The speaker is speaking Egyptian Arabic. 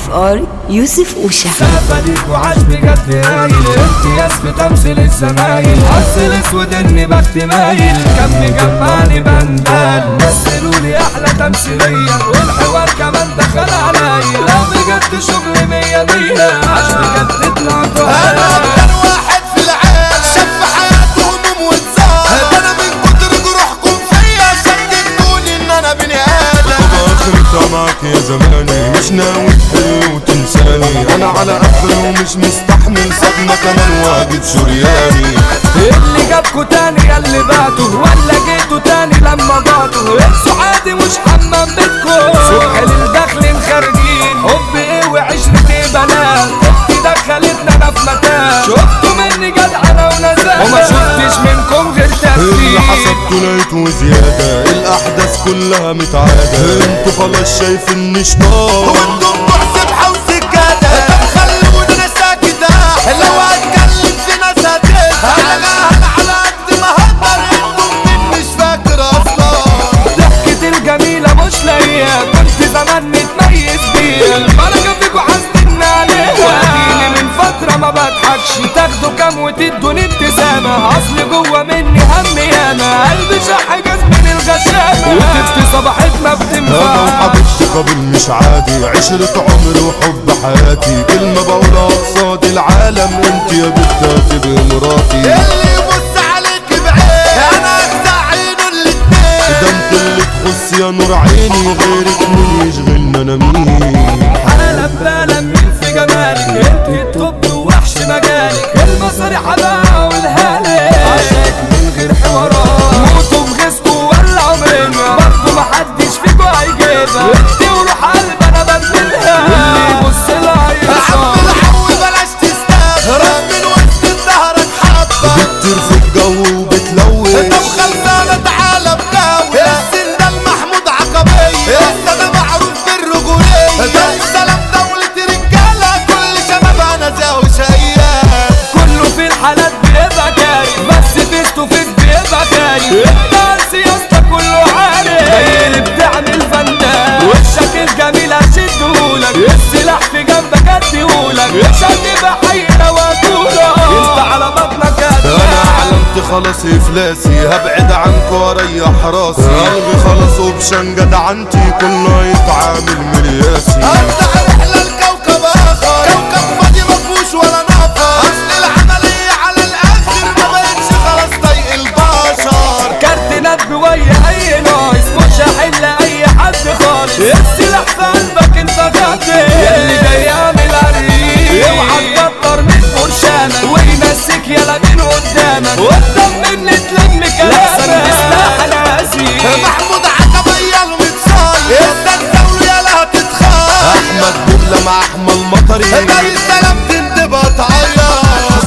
اف ار يوسف اوشا سفليك وعاش بجد هايل امتياز في تمثيل الزمايل اصل اسود اني بخت مايل كم مجمعني بندل مثلولي احلى تمثيلية والحوار كمان دخل عليا لا بجد شغل مية مية عاش بجد طلعت انا اكتر واحد في العالم شاف في حياته هموم واتزار ده انا من كتر جروحكم فيا شككتوني ان انا بني ادم اخرتها معاك يا زماني مش ناوي تحل وتنساني انا على اخر ومش مستحمل صدمة كمان واجد شرياني اللي جابكوا تاني يا اللي بعته ولا جيتوا تاني لما ضعتوا انسوا عادي مش حمام بيتكم صبح للدخل خارجين حب ايه وعشرة ايه بنات اختي دخلتنا انا في مكان شفتوا مني جدعنة ونزاهة وما شفتش منكم غير اللي حصل تفكير طلعت وزيادة الاحداث كلها متعادة انتوا خلاص شايفيني شطار وانتم سبحة وسجادة طب خلوني انا ساكت لو هتكلم في ناس هتزعل انا على قد ما هقدر انتم مين مش فاكر اصلا ضحكة الجميلة مش لاقيها كنت زمان متميز بيها البركة فيكوا حاسدين عليها واديني من فترة ما بضحكش تاخدوا كام وتدوني ابتسامة اصل جوه مني هم ياما قلبي شح جاز من الغشامة وتفتي صباحك ما انا بتنفع وحبيبتي قبل مش عادي عشرة عمر وحب حياتي كلمة بقولها قصاد العالم انت يا بنت هتبقي مراتي اللي يبص عليك بعين انا اخدع عينه الاتنين ده انت اللي تخص يا نور عيني غيرك مين يشغلنا انا مين انا لما لمين في جمالك انت الطب ووحش مجالك المصاري حباها والهالك عشاك من غير حوارات موتوا في غيظكوا ولا عمرنا برضه محدش فيكوا هيجيبها انت وروح قلب انا بدلها واللي يبص لها عم يرصاد العو بلاش تستهرب من وسط ظهرك حبة بتطير في الجو وبتلوش طب خلصانة تعالى بجولة السن ده المحمود عقبية السنة معروف بالرجولية ده السلام دولة رجالة كل شباب انا زاوية كله في الحالات بيبقى كاري بس فيس تو فيس بيبقى خاري الدانس يا اسطى كله عارف زي اللي بتعمل فنان وشك الجميل هشدهولك السلاح في جنبك اديهولك مش هتبقى حي واقولك انت على بطنك انا هتنام علمت خلاص افلاسي هبعد عنك واريح راسي قلبي خلاص اوبشن جدعنتي كله يتعامل مرياسي افتح رحلة لكوكب اخر كوكب فاضي مفهوش ولا نفر اصل العملية على الاخر ما بقتش خلاص طايق البشر كارت ندب ويا اي نايس مش هحل اي حد خالص السلاح في قلبك انت غادر ياللي جاي يعمل عريس اوعى تكتر من برشامك ويمسك يلا من قدامك